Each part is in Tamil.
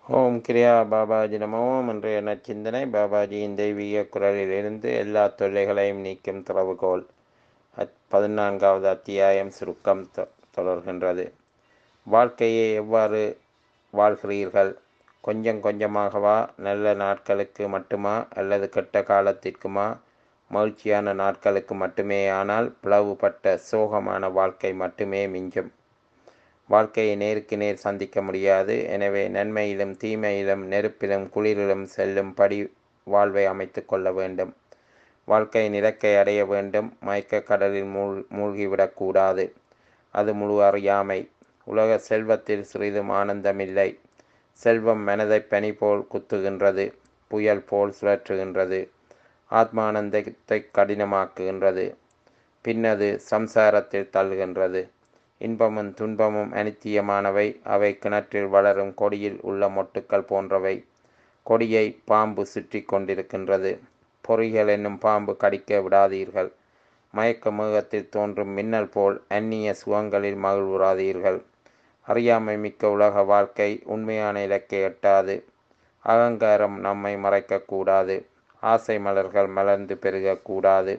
ஓம் கிரியா பாபாஜி நமோம் இன்றைய நச்சிந்தனை பாபாஜியின் தெய்வீக குரலிலிருந்து எல்லா தொல்லைகளையும் நீக்கும் திறவுகோல் அத் பதினான்காவது அத்தியாயம் சுருக்கம் தொ- தொடர்கின்றது வாழ்க்கையை எவ்வாறு வாழ்கிறீர்கள் கொஞ்சம் கொஞ்சமாகவா நல்ல நாட்களுக்கு மட்டுமா அல்லது கெட்ட காலத்திற்குமா மகிழ்ச்சியான நாட்களுக்கு மட்டுமே ஆனால் பிளவுபட்ட சோகமான வாழ்க்கை மட்டுமே மிஞ்சும் வாழ்க்கையை நேருக்கு நேர் சந்திக்க முடியாது எனவே நன்மையிலும் தீமையிலும் நெருப்பிலும் குளிரிலும் செல்லும் படி வாழ்வை அமைத்து கொள்ள வேண்டும் வாழ்க்கையின் இலக்கை அடைய வேண்டும் மயக்க கடலில் மூழ் மூழ்கிவிடக்கூடாது அது முழு அறியாமை உலக செல்வத்தில் சிறிதும் ஆனந்தமில்லை செல்வம் மனதை பனி போல் குத்துகின்றது புயல் போல் சுழற்றுகின்றது ஆத்மானந்தத்தை கடினமாக்குகின்றது பின்னது சம்சாரத்தில் தள்ளுகின்றது இன்பமும் துன்பமும் அனித்தியமானவை அவை கிணற்றில் வளரும் கொடியில் உள்ள மொட்டுக்கள் போன்றவை கொடியை பாம்பு சுற்றி கொண்டிருக்கின்றது பொறிகள் என்னும் பாம்பு கடிக்க விடாதீர்கள் மயக்க மேகத்தில் தோன்றும் மின்னல் போல் அந்நிய சுகங்களில் மகிழ்வுறாதீர்கள் அறியாமை மிக்க உலக வாழ்க்கை உண்மையான இலக்கை எட்டாது அகங்காரம் நம்மை மறைக்கக்கூடாது ஆசை மலர்கள் மலர்ந்து பெருகக்கூடாது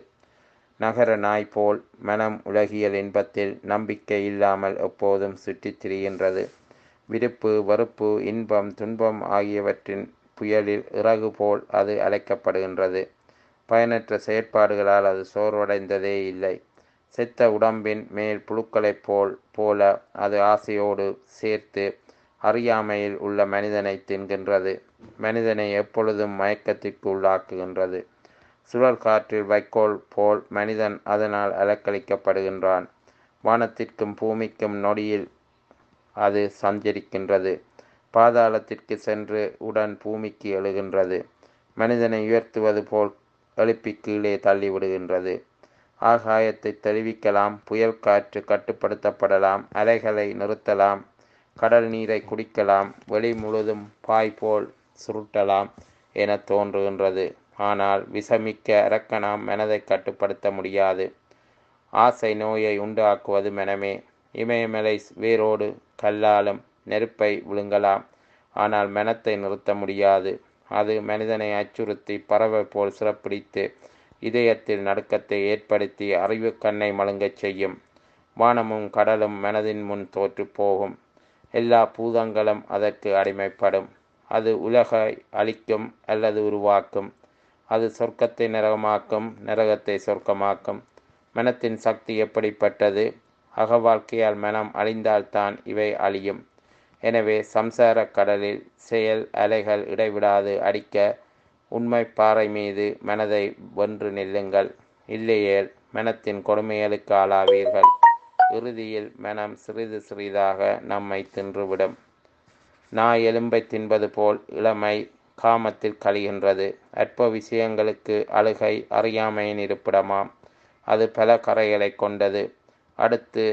நகர நாய் போல் மனம் உலகியல் இன்பத்தில் நம்பிக்கை இல்லாமல் எப்போதும் சுற்றித் திரிகின்றது விருப்பு வெறுப்பு இன்பம் துன்பம் ஆகியவற்றின் புயலில் இறகு போல் அது அழைக்கப்படுகின்றது பயனற்ற செயற்பாடுகளால் அது சோர்வடைந்ததே இல்லை செத்த உடம்பின் மேல் புழுக்களைப் போல் போல அது ஆசையோடு சேர்த்து அறியாமையில் உள்ள மனிதனை தின்கின்றது மனிதனை எப்பொழுதும் மயக்கத்திற்கு உள்ளாக்குகின்றது சுழல் காற்றில் வைக்கோல் போல் மனிதன் அதனால் அலக்களிக்கப்படுகின்றான் வானத்திற்கும் பூமிக்கும் நொடியில் அது சஞ்சரிக்கின்றது பாதாளத்திற்கு சென்று உடன் பூமிக்கு எழுகின்றது மனிதனை உயர்த்துவது போல் எழுப்பி கீழே தள்ளிவிடுகின்றது ஆகாயத்தை தெளிவிக்கலாம் புயல் காற்று கட்டுப்படுத்தப்படலாம் அலைகளை நிறுத்தலாம் கடல் நீரை குடிக்கலாம் வெளி முழுதும் பாய் போல் சுருட்டலாம் என தோன்றுகின்றது ஆனால் விஷமிக்க அரக்கணாம் மனதை கட்டுப்படுத்த முடியாது ஆசை நோயை உண்டாக்குவது மனமே இமயமலை வேரோடு கல்லாலும் நெருப்பை விழுங்கலாம் ஆனால் மனத்தை நிறுத்த முடியாது அது மனிதனை அச்சுறுத்தி பறவை போல் சிறப்பிடித்து இதயத்தில் நடுக்கத்தை ஏற்படுத்தி அறிவு கண்ணை மழுங்கச் செய்யும் வானமும் கடலும் மனதின் முன் தோற்று போகும் எல்லா பூதங்களும் அதற்கு அடிமைப்படும் அது உலகை அழிக்கும் அல்லது உருவாக்கும் அது சொர்க்கத்தை நரகமாக்கும் நரகத்தை சொர்க்கமாக்கும் மனத்தின் சக்தி எப்படிப்பட்டது அக வாழ்க்கையால் மனம் அழிந்தால்தான் இவை அழியும் எனவே சம்சார கடலில் செயல் அலைகள் இடைவிடாது அடிக்க உண்மை பாறை மீது மனதை வென்று நில்லுங்கள் இல்லையேல் மனத்தின் கொடுமைகளுக்கு ஆளாவீர்கள் இறுதியில் மனம் சிறிது சிறிதாக நம்மை தின்றுவிடும் நாய் எலும்பை தின்பது போல் இளமை காமத்தில் கழிகின்றது அற்ப விஷயங்களுக்கு அழுகை அறியாமையின் இருப்பிடமாம் அது பல கரைகளை கொண்டது அடுத்து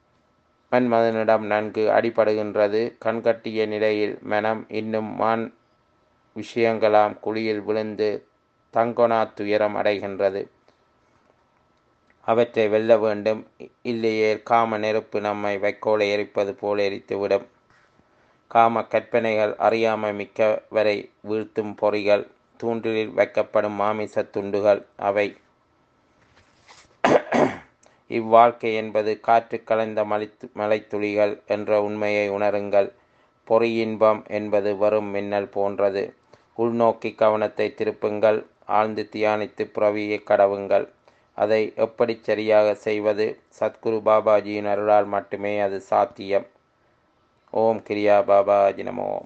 மன்மதனிடம் நன்கு அடிபடுகின்றது கண்கட்டிய நிலையில் மனம் இன்னும் மான் விஷயங்களாம் குழியில் விழுந்து தங்கொனா துயரம் அடைகின்றது அவற்றை வெல்ல வேண்டும் இல்லையே காம நெருப்பு நம்மை வைக்கோலை எரிப்பது போல் எரித்துவிடும் காம கற்பனைகள் அறியாமை மிக்கவரை வீழ்த்தும் பொறிகள் தூண்டிலில் வைக்கப்படும் மாமிச துண்டுகள் அவை இவ்வாழ்க்கை என்பது காற்று கலைந்த மலித்து மலைத்துளிகள் என்ற உண்மையை உணருங்கள் பொறி இன்பம் என்பது வரும் மின்னல் போன்றது உள்நோக்கி கவனத்தை திருப்புங்கள் ஆழ்ந்து தியானித்து புறவியை கடவுங்கள் அதை எப்படி சரியாக செய்வது சத்குரு பாபாஜியின் அருளால் மட்டுமே அது சாத்தியம் ஓம் கிரியா பாபாஜி நமோ